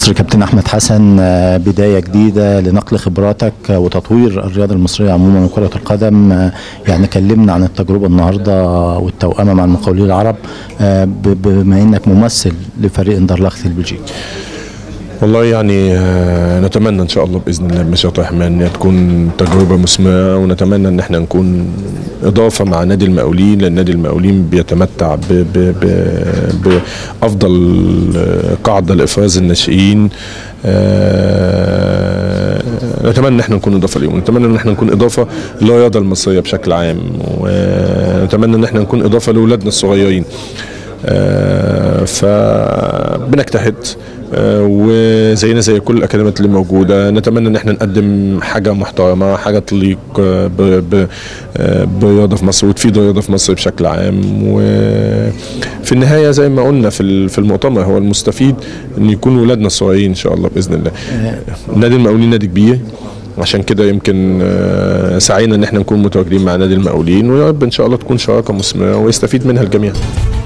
مصر كابتن احمد حسن آه، بدايه جديده لنقل خبراتك آه، وتطوير الرياضه المصريه عموما وكره القدم آه، يعني كلمنا عن التجربه النهارده والتوأمه مع المقاولين العرب آه، ب- بما انك ممثل لفريق اندرلخت البلجيكي والله يعني آه، نتمنى ان شاء الله باذن الله بمشيئه الرحمن ان تكون تجربه مثمره ونتمنى ان احنا نكون اضافه مع نادي المقاولين لان نادي المقاولين بيتمتع ب ب ب بافضل آه، قاعده لافراز الناشئين آه، نتمنى ان احنا نكون اضافه ليهم نتمنى ان احنا نكون اضافه للرياضه المصريه بشكل عام ونتمنى ان احنا نكون اضافه لاولادنا الصغيرين آه، فبنجتهد آه، وزينا زي كل الاكاديميات اللي موجوده نتمنى ان احنا نقدم حاجه محترمه حاجه تليق آه، ب- ب- آه، بالرياضه في مصر وتفيد الرياضه في مصر بشكل عام وفي النهايه زي ما قلنا في ال- في المؤتمر هو المستفيد ان يكون ولادنا الصغيرين ان شاء الله باذن الله نادي المقاولين نادي كبير عشان كده يمكن آه، سعينا ان احنا نكون متواجدين مع نادي المقاولين ويا رب ان شاء الله تكون شراكه مثمره ويستفيد منها الجميع